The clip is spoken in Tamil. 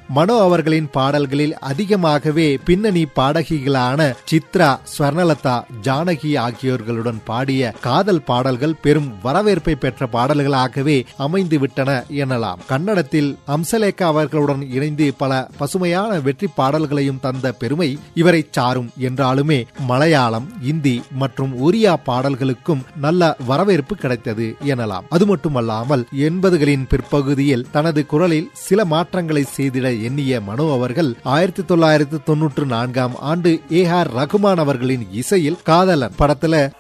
மனோ அவர்களின் பாடல்களில் அதிகமாகவே பின்னணி பாடகிகளான சித்ரா ஸ்வர்ணலதா ஜானகி ஆகியோர்களுடன் பாடிய காதல் பாடல்கள் பெரும் வரவேற்பை பெற்ற பாடல்களாகவே அமைந்து விட்டன எனலாம் கன்னடத்தில் அம்சலேகா அவர்களுடன் இணைந்து பல பசுமையான வெற்றி பாடல்களையும் தந்த பெருமை இவரை சாரும் என்றாலுமே மலையாளம் இந்தி மற்றும் ஒரியா பாடல்களுக்கும் நல்ல வரவேற்பு கிடைத்தது எனலாம் அது மட்டுமல்லாமல் எண்பதுகளின் பிற்பகுதியில் தனது குரலில் சில மாற்றங்களை செய்திட எண்ணிய மனோ அவர்கள் ஆயிரத்தி தொள்ளாயிரத்தி தொன்னூற்று நான்காம் ஆண்டு ஏ ஆர் ரகுமான் அவர்களின் இசையில் காதலன் படத்துல